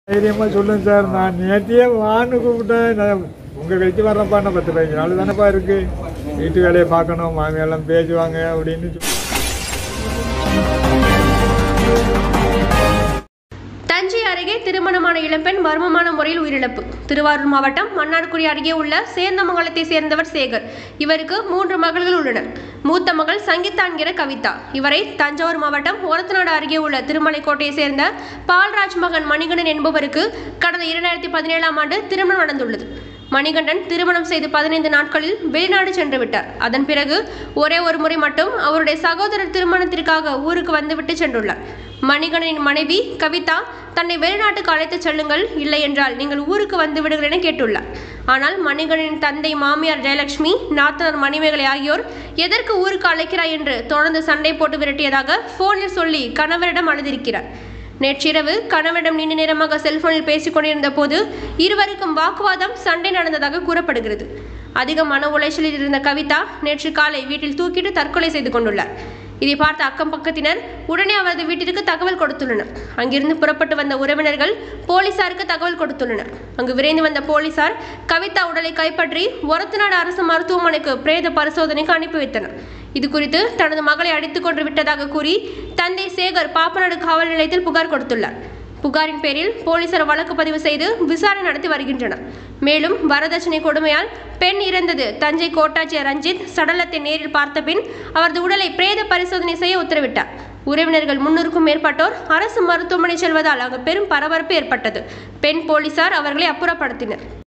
தைரியமா சொல்லுங்க சார் நான் நேத்தியே வான்னு கூப்பிட்டேன் நான் உங்க கழிச்சு வர்றப்பா என்ன பத்து பதினஞ்சு நாள் தானேப்பா இருக்கு வீட்டு வேலையை பார்க்கணும் மாமியெல்லாம் பேசுவாங்க அப்படின்னு சொல்லி தஞ்சை அருகே திருமணமான இளம்பெண் மர்மமான முறையில் உயிரிழப்பு திருவாரூர் மாவட்டம் மன்னார்குடி அருகே உள்ள சேர்ந்தமங்கலத்தை சேர்ந்தவர் சேகர் இவருக்கு மூன்று மகள்கள் உள்ளனர் மூத்த மகள் சங்கீதா என்கிற கவிதா இவரை தஞ்சாவூர் மாவட்டம் ஒரத்தநாடு அருகே உள்ள திருமலைக்கோட்டையை சேர்ந்த பால்ராஜ் மகன் மணிகண்டன் என்பவருக்கு கடந்த இரண்டாயிரத்தி பதினேழாம் ஆண்டு திருமணம் நடந்துள்ளது மணிகண்டன் திருமணம் செய்து பதினைந்து நாட்களில் வெளிநாடு சென்று விட்டார் அதன் பிறகு ஒரே ஒரு முறை மட்டும் அவருடைய சகோதரர் திருமணத்திற்காக ஊருக்கு வந்துவிட்டு சென்றுள்ளார் மணிகண்டனின் மனைவி கவிதா தன்னை வெளிநாட்டுக்கு அழைத்துச் செல்லுங்கள் இல்லை என்றால் நீங்கள் ஊருக்கு வந்து விடுங்கள் என கேட்டுள்ளார் ஆனால் மணிகண்டனின் தந்தை மாமியார் ஜெயலட்சுமி நாத்தனார் மணிமேகலை ஆகியோர் எதற்கு ஊருக்கு அழைக்கிறாய் என்று தொடர்ந்து சண்டை போட்டு விரட்டியதாக போனில் சொல்லி கணவரிடம் அழுதிருக்கிறார் நேற்றிரவு கணவரிடம் நீண்ட நேரமாக செல்போனில் பேசிக் கொண்டிருந்த போது இருவருக்கும் வாக்குவாதம் சண்டை நடந்ததாக கூறப்படுகிறது அதிக மன உளைச்சலில் இருந்த கவிதா நேற்று காலை வீட்டில் தூக்கிட்டு தற்கொலை செய்து கொண்டுள்ளார் இதை பார்த்த அக்கம் பக்கத்தினர் உடனே அவரது வீட்டிற்கு தகவல் கொடுத்துள்ளனர் அங்கிருந்து புறப்பட்டு வந்த உறவினர்கள் போலீசாருக்கு தகவல் கொடுத்துள்ளனர் அங்கு விரைந்து வந்த போலீசார் கவிதா உடலை கைப்பற்றி ஒரத்தநாடு அரசு மருத்துவமனைக்கு பிரேத பரிசோதனைக்கு அனுப்பி வைத்தனர் இது குறித்து தனது மகளை அடித்துக் கொண்டு விட்டதாக கூறி தந்தை சேகர் பாப்பநாடு காவல் நிலையத்தில் புகார் கொடுத்துள்ளார் புகாரின் பேரில் போலீசார் வழக்கு பதிவு செய்து விசாரணை நடத்தி வருகின்றனர் மேலும் வரதட்சணை கொடுமையால் பெண் இறந்தது தஞ்சை கோட்டாட்சியர் ரஞ்சித் சடலத்தை நேரில் பார்த்த பின் அவரது உடலை பிரேத பரிசோதனை செய்ய உத்தரவிட்டார் உறவினர்கள் முன்னூறுக்கும் மேற்பட்டோர் அரசு மருத்துவமனை செல்வதால் அங்கு பெரும் பரபரப்பு ஏற்பட்டது பெண் போலீசார் அவர்களை அப்புறப்படுத்தினர்